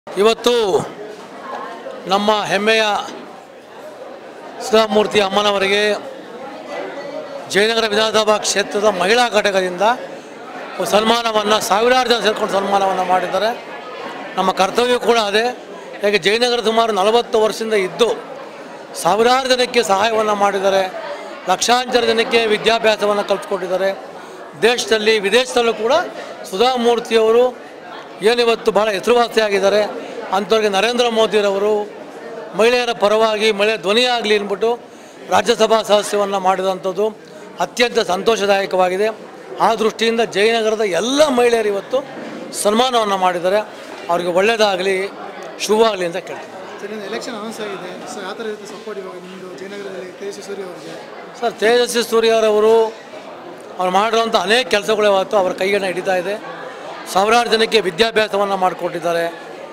ಇವತ್ತು ನಮ್ಮ ಹೆಮ್ಮೆಯ ಸುಧಾಮೂರ್ತಿ ಅಮ್ಮನವರಿಗೆ ಜಯನಗರ ವಿಧಾನಸಭಾ ಕ್ಷೇತ್ರದ ಮಹಿಳಾ ಘಟಕದಿಂದ ಒಂದು ಸನ್ಮಾನವನ್ನು ಸಾವಿರಾರು ಜನ ಸೇರ್ಕೊಂಡು ಸನ್ಮಾನವನ್ನು ಮಾಡಿದ್ದಾರೆ ನಮ್ಮ ಕರ್ತವ್ಯ ಕೂಡ ಅದೇ ಯಾಕೆ ಜಯನಗರ ಸುಮಾರು ನಲವತ್ತು ವರ್ಷದಿಂದ ಇದ್ದು ಸಾವಿರಾರು ಜನಕ್ಕೆ ಸಹಾಯವನ್ನು ಮಾಡಿದ್ದಾರೆ ಲಕ್ಷಾಂತರ ಜನಕ್ಕೆ ವಿದ್ಯಾಭ್ಯಾಸವನ್ನು ಕಲ್ಪಿಸ್ಕೊಟ್ಟಿದ್ದಾರೆ ದೇಶದಲ್ಲಿ ವಿದೇಶದಲ್ಲೂ ಕೂಡ ಸುಧಾಮೂರ್ತಿಯವರು ಏನಿವತ್ತು ಭಾಳ ಹೆಸರುವಾಸಿಯಾಗಿದ್ದಾರೆ ಅಂಥವ್ರಿಗೆ ನರೇಂದ್ರ ಮೋದಿರವರು ಮಹಿಳೆಯರ ಪರವಾಗಿ ಮಹಿಳೆ ಧ್ವನಿಯಾಗಲಿ ಅಂದ್ಬಿಟ್ಟು ರಾಜ್ಯಸಭಾ ಸದಸ್ಯವನ್ನು ಮಾಡಿದಂಥದ್ದು ಅತ್ಯಂತ ಸಂತೋಷದಾಯಕವಾಗಿದೆ ಆ ದೃಷ್ಟಿಯಿಂದ ಜಯನಗರದ ಎಲ್ಲ ಮಹಿಳೆಯರು ಇವತ್ತು ಸನ್ಮಾನವನ್ನು ಮಾಡಿದ್ದಾರೆ ಅವರಿಗೆ ಒಳ್ಳೆಯದಾಗಲಿ ಶುಭವಾಗಲಿ ಅಂತ ಕೇಳ್ತೀನಿ ಸರ್ ಇನ್ನು ಎಲೆಕ್ಷನ್ ಅನೌನ್ಸ್ ಆಗಿದೆ ಸೊ ಯಾವ ಥರ ಇರುತ್ತೆ ಸಪೋರ್ಟ್ ಇವಾಗ ನಿಮ್ಮದು ಜಯನಗರದಲ್ಲಿ ತೇಜಸ್ವಿ ಸೂರ್ಯ ಅವರಿಗೆ ಸರ್ ತೇಜಸ್ವಿ ಸೂರ್ಯವರವರು ಅವ್ರು ಮಾಡಿರೋಂಥ ಅನೇಕ ಕೆಲಸಗಳು ಇವತ್ತು ಅವರ ಕೈಯನ್ನು ಹಿಡಿತಾ ಇದೆ ಸಾವಿರಾರು ಜನಕ್ಕೆ ವಿದ್ಯಾಭ್ಯಾಸವನ್ನು ಮಾಡಿಕೊಟ್ಟಿದ್ದಾರೆ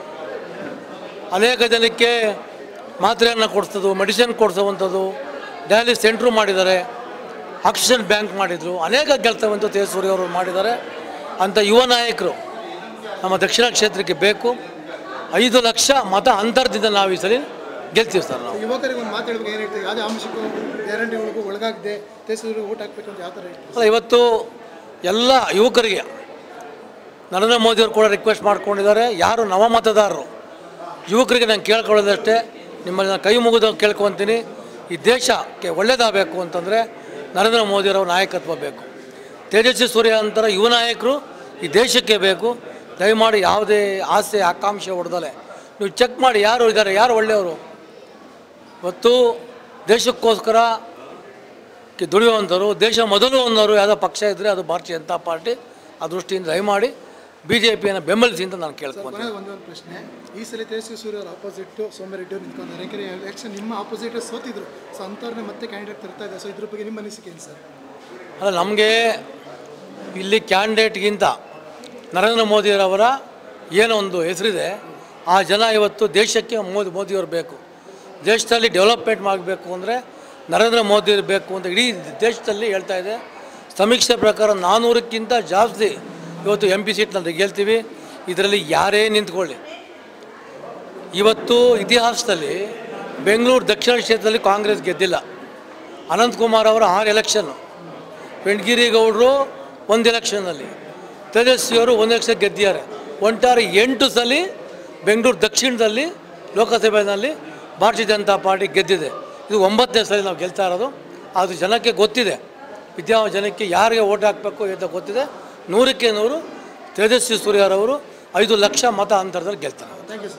ಅನೇಕ ಜನಕ್ಕೆ ಮಾತ್ರೆಯನ್ನು ಕೊಡಿಸೋದು ಮೆಡಿಸಿನ್ ಕೊಡಿಸುವಂಥದ್ದು ಡಯಾಲಿಸ್ ಸೆಂಟ್ರು ಮಾಡಿದ್ದಾರೆ ಆಕ್ಸಿಜನ್ ಬ್ಯಾಂಕ್ ಮಾಡಿದರು ಅನೇಕ ಕೆಲಸವಂತೂ ತೇಜಸ್ವಿ ಅವರು ಮಾಡಿದ್ದಾರೆ ಅಂಥ ಯುವ ನಾಯಕರು ನಮ್ಮ ದಕ್ಷಿಣ ಕ್ಷೇತ್ರಕ್ಕೆ ಬೇಕು ಐದು ಲಕ್ಷ ಮತ ಅಂತರದಿಂದ ನಾವು ಈ ಸಲ ಗೆಲ್ತೀವಿ ಸರ್ ನಾವು ಯುವಕರಿಗೆ ಒಂದು ಮಾತು ಹೇಳ್ಬೇಕು ಏನು ಹೇಳ್ತೀವಿ ಯಾವುದೇ ಆಂಶಕ್ಕೂ ಗ್ಯಾರಂಟಿಗಳಿಗೂ ಒಳಗಾಗದೆ ತೇಜಸ್ವಿ ಸೂರ್ಯ ಓಟ್ ಹಾಕ್ಬೇಕು ಅಂತ ಯಾವ ಥರ ಹೇಳ್ತೀವಿ ಅಲ್ಲ ಇವತ್ತು ಎಲ್ಲ ಯುವಕರಿಗೆ ನರೇಂದ್ರ ಮೋದಿಯವರು ಕೂಡ ರಿಕ್ವೆಸ್ಟ್ ಮಾಡ್ಕೊಂಡಿದ್ದಾರೆ ಯಾರು ನವ ಮತದಾರರು ಯುವಕರಿಗೆ ನಾನು ಕೇಳ್ಕೊಳ್ಳೋದಷ್ಟೇ ನಿಮ್ಮಲ್ಲಿ ನಾನು ಕೈ ಮುಗಿದು ಕೇಳ್ಕೊತೀನಿ ಈ ದೇಶಕ್ಕೆ ಒಳ್ಳೇದಾಗಬೇಕು ಅಂತಂದರೆ ನರೇಂದ್ರ ಮೋದಿಯವರ ನಾಯಕತ್ವ ಬೇಕು ತೇಜಸ್ವಿ ಸೂರ್ಯ ಅಂತರ ಯುವ ನಾಯಕರು ಈ ದೇಶಕ್ಕೆ ಬೇಕು ದಯಮಾಡಿ ಯಾವುದೇ ಆಸೆ ಆಕಾಂಕ್ಷೆ ಹೊಡೆದಲೆ ನೀವು ಚೆಕ್ ಮಾಡಿ ಯಾರು ಇದ್ದಾರೆ ಯಾರು ಒಳ್ಳೆಯವರು ಇವತ್ತು ದೇಶಕ್ಕೋಸ್ಕರ ಕ್ಕೆ ದುಡಿಯುವಂಥವ್ರು ದೇಶ ಮೊದಲು ಅನ್ನೋರು ಯಾವುದೋ ಪಕ್ಷ ಇದ್ದರೆ ಅದು ಭಾರತೀಯ ಜನತಾ ಪಾರ್ಟಿ ಆ ದೃಷ್ಟಿಯಿಂದ ದಯಮಾಡಿ ಬಿ ಜೆ ಪಿಯನ್ನು ಬೆಂಬಲಿಸಿ ಅಂತ ನಾನು ಕೇಳ್ಕೊತೀನಿ ಕೊನೆಗೆ ಒಂದೇ ಒಂದು ಪ್ರಶ್ನೆ ಈ ಸಲ ತೇಜಸ್ವಿ ಸೂರ್ಯ ಅವರ ಆಪೋಸಿಟ್ ಸೋಮರೆಡ್ಡಿ ಅವ್ರು ನಿಂತ್ಕೊಂಡ್ರೆ ಯಾಕಂದರೆ ಎಲೆಕ್ಷನ್ ನಿಮ್ಮ ಆಪೋಸಿಟ್ ಸೋತಿದ್ರು ಸೊ ಅಂಥವ್ರನ್ನ ಮತ್ತೆ ಕ್ಯಾಂಡಿಡೇಟ್ ತರ್ತಾ ಇದೆ ಸೊ ಇದ್ರ ಬಗ್ಗೆ ನಿಮ್ಮ ಅನಿಸಿಕೆ ಏನು ಸರ್ ಅಲ್ಲ ನಮಗೆ ಇಲ್ಲಿ ಕ್ಯಾಂಡಿಡೇಟ್ಗಿಂತ ನರೇಂದ್ರ ಮೋದಿಯವರ ಏನೋ ಒಂದು ಹೆಸರಿದೆ ಆ ಜನ ಇವತ್ತು ದೇಶಕ್ಕೆ ಮೋದಿ ಮೋದಿಯವರು ಬೇಕು ದೇಶದಲ್ಲಿ ಡೆವಲಪ್ಮೆಂಟ್ ಮಾಡಬೇಕು ಅಂದರೆ ನರೇಂದ್ರ ಮೋದಿ ಬೇಕು ಅಂತ ಇಡೀ ದೇಶದಲ್ಲಿ ಹೇಳ್ತಾ ಇದೆ ಸಮೀಕ್ಷೆ ಪ್ರಕಾರ ನಾನ್ನೂರಕ್ಕಿಂತ ಜಾಸ್ತಿ ಇವತ್ತು ಎಂ ಪಿ ಸೀಟ್ನಲ್ಲಿ ಗೆಲ್ತೀವಿ ಇದರಲ್ಲಿ ಯಾರೇ ನಿಂತ್ಕೊಳ್ಳಿ ಇವತ್ತು ಇತಿಹಾಸದಲ್ಲಿ ಬೆಂಗಳೂರು ದಕ್ಷಿಣ ಕ್ಷೇತ್ರದಲ್ಲಿ ಕಾಂಗ್ರೆಸ್ ಗೆದ್ದಿಲ್ಲ ಅನಂತಕುಮಾರ್ ಅವರ ಆರು ಎಲೆಕ್ಷನ್ನು ಬೆಣ್ಗಿರಿ ಗೌಡರು ಒಂದು ಎಲೆಕ್ಷನ್ನಲ್ಲಿ ತೇಜಸ್ವಿಯವರು ಒಂದು ಎಲೆಕ್ಷನ್ ಗೆದ್ದಿದ್ದಾರೆ ಒಟ್ಟಾರೆ ಎಂಟು ಸಲ ಬೆಂಗಳೂರು ದಕ್ಷಿಣದಲ್ಲಿ ಲೋಕಸಭೆಯಲ್ಲಿ ಭಾರತೀಯ ಜನತಾ ಪಾರ್ಟಿ ಗೆದ್ದಿದೆ ಇದು ಒಂಬತ್ತನೇ ಸಲ ನಾವು ಗೆಲ್ತಾ ಇರೋದು ಅದು ಜನಕ್ಕೆ ಗೊತ್ತಿದೆ ವಿದ್ಯಾ ಜನಕ್ಕೆ ಯಾರಿಗೆ ಓಟ್ ಹಾಕಬೇಕು ಅಂತ ಗೊತ್ತಿದೆ ನೂರಕ್ಕೆ ನೂರು ತೇಜಸ್ವಿ ಸೂರ್ಯರವರು ಐದು ಲಕ್ಷ ಮತ ಅಂತರದಲ್ಲಿ ಗೆಲ್ತಾರೆ ಥ್ಯಾಂಕ್ ಯು ಸರ್